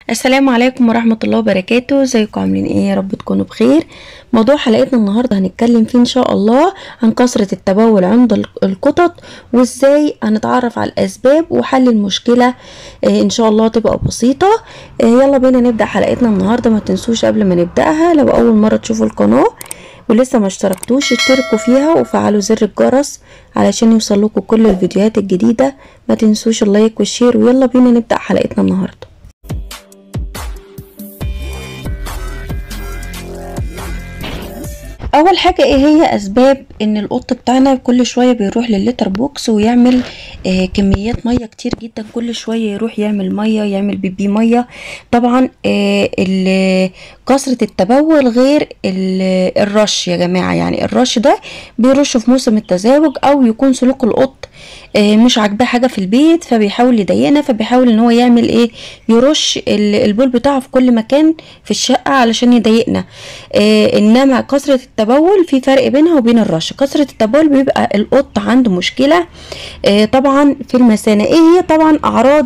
السلام عليكم ورحمة الله وبركاته ازيكم عاملين ايه يا رب تكونوا بخير موضوع حلقتنا النهاردة هنتكلم فيه ان شاء الله عن كثرة التبول عند ال- القطط وازاي هنتعرف على الاسباب وحل المشكلة آه ان شاء الله تبقى بسيطة آه يلا بينا نبدأ حلقتنا النهاردة ما تنسوش قبل ما نبدأها لو اول مرة تشوفوا القناة ولسه ما اشتركتوش اشتركوا فيها وفعلوا زر الجرس علشان يوصلكوا كل الفيديوهات الجديدة ما تنسوش اللايك والشير ويلا بينا نبدأ حلقتنا النهاردة اول حاجه ايه هي اسباب ان القط بتاعنا كل شويه بيروح لللتر بوكس ويعمل آه كميات ميه كتير جدا كل شويه يروح يعمل ميه يعمل بيبي ميه طبعا آه ال- كثره التبول غير ال- الرش يا جماعه يعني الرش ده بيرش في موسم التزاوج او يكون سلوك القط آه مش عاجباه حاجه في البيت فبيحاول يضايقنا فبيحاول ان هو يعمل ايه يرش ال- البول بتاعه في كل مكان في الشقه علشان يضايقنا آه انما كثره التبول في فرق بينها وبين الرش كثره التبول بيبقى القط عنده مشكله آه طبعا في المثانه ايه هي طبعا اعراض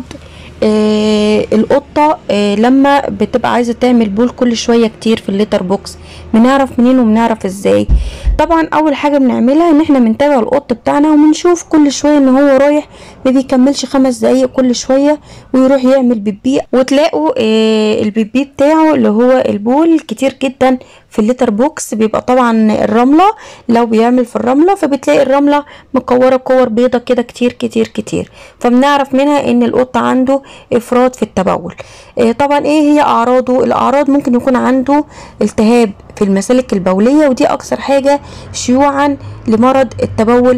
آه القطه آه لما بتبقى عايزه تعمل بول كل شويه كتير في الليتر بوكس بنعرف منين وبنعرف ازاي طبعا اول حاجه بنعملها ان احنا بنتابع القط بتاعنا وبنشوف كل شويه ان هو رايح ما بيكملش خمس دقايق كل شويه ويروح يعمل بيبي وتلاقوا آه البيبي بتاعه اللي هو البول كتير جدا في الليتر بوكس بيبقى طبعا الرمله لو بيعمل في الرمله فبتلاقي الرمله مكوره كور بيضه كده كتير كتير كتير فبنعرف منها ان القط عنده افراط في التبول آه طبعا ايه هي اعراضه الاعراض ممكن يكون عنده التهاب في المسالك البوليه ودي اكثر حاجه شيوعا لمرض التبول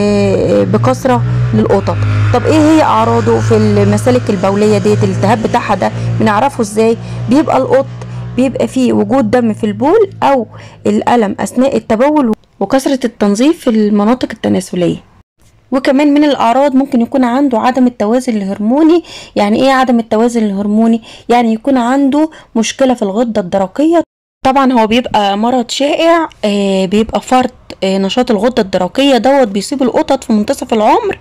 آه بكثره للقطط طب ايه هي اعراضه في المسالك البوليه ديت الالتهاب بتاعها ده بنعرفه ازاي بيبقى القط بيبقى فيه وجود دم في البول او الالم اثناء التبول وكثره التنظيف في المناطق التناسليه وكمان من الاعراض ممكن يكون عنده عدم التوازن الهرموني يعني ايه عدم التوازن الهرموني يعني يكون عنده مشكله في الغده الدرقيه طبعا هو بيبقى مرض شائع آه بيبقى فرط آه نشاط الغده الدرقيه دوت بيصيب القطط في منتصف العمر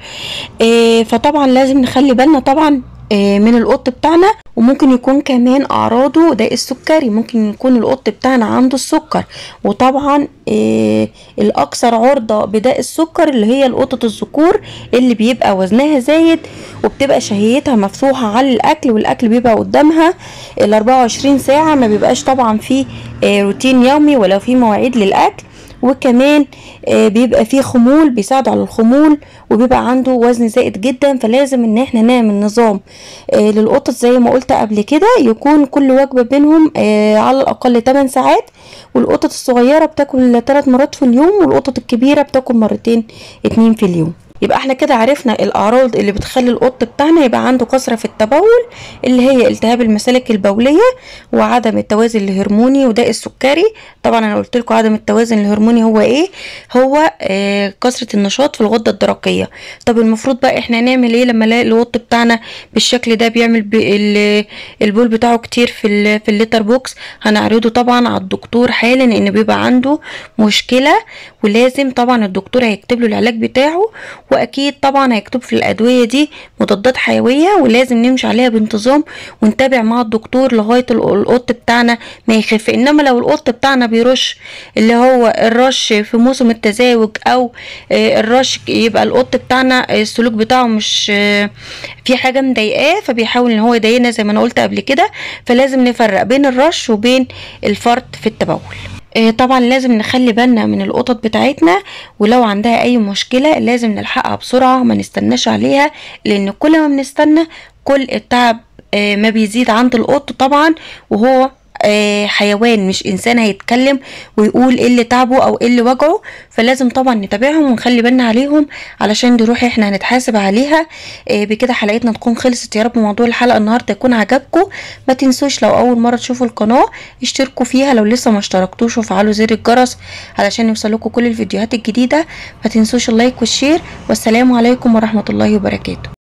آه فطبعا لازم نخلي بالنا طبعا آه من القط بتاعنا وممكن يكون كمان اعراضه داء السكري ممكن يكون القط بتاعنا عنده السكر وطبعا آه الاكثر عرضه بداء السكر اللي هي القطط الذكور اللي بيبقى وزنها زايد وبتبقى شهيتها مفتوحه على الاكل والاكل بيبقى قدامها ال 24 ساعه ما بيبقاش طبعا فيه آه روتين يومي ولا في مواعيد للاكل وكمان آه بيبقى فيه خمول بيساعد على الخمول وبيبقى عنده وزن زائد جدا فلازم ان احنا نعمل نظام آه للقطط زي ما قلت قبل كده يكون كل وجبة بينهم آه على الاقل 8 ساعات والقطط الصغيرة بتاكل 3 مرات في اليوم والقطط الكبيرة بتاكل مرتين اتنين في اليوم يبقى احنا كده عرفنا الاعراض اللي بتخلي القط بتاعنا يبقى عنده كثره في التبول اللي هي التهاب المسالك البوليه وعدم التوازن الهرموني وداء السكري طبعا انا قلت لكم عدم التوازن الهرموني هو ايه هو آه كثره النشاط في الغده الدرقيه طب المفروض بقى احنا نعمل ايه لما نلاقي القط بتاعنا بالشكل ده بيعمل البول بتاعه كتير في في الليتر بوكس هنعرضه طبعا على الدكتور حالا ان بيبقى عنده مشكله ولازم طبعا الدكتور هيكتب له العلاج بتاعه واكيد طبعا هيكتب في الادويه دي مضادات حيويه ولازم نمشي عليها بانتظام ونتابع مع الدكتور لغايه القط بتاعنا ما يخف انما لو القط بتاعنا بيرش اللي هو الرش في موسم التزاوج او الرش يبقى القط بتاعنا السلوك بتاعه مش في حاجه مضايقاه فبيحاول ان هو يضايقنا زي ما انا قلت قبل كده فلازم نفرق بين الرش وبين الفرط في التبول طبعا لازم نخلي بالنا من القطط بتاعتنا ولو عندها اي مشكلة لازم نلحقها بسرعة ما نستناش عليها لان كل ما بنستنى كل التعب ما بيزيد عند القط طبعا وهو حيوان مش انسان هيتكلم ويقول ايه اللي تعبه او ايه اللي وجعه فلازم طبعا نتابعهم ونخلي بالنا عليهم علشان دي روح احنا هنتحاسب عليها بكده حلقتنا تكون خلصت يا رب موضوع الحلقه النهارده يكون عجبكم ما تنسوش لو اول مره تشوفوا القناه اشتركوا فيها لو لسه ما اشتركتوش وفعلوا زر الجرس علشان يوصلكم كل الفيديوهات الجديده ما تنسوش اللايك والشير والسلام عليكم ورحمه الله وبركاته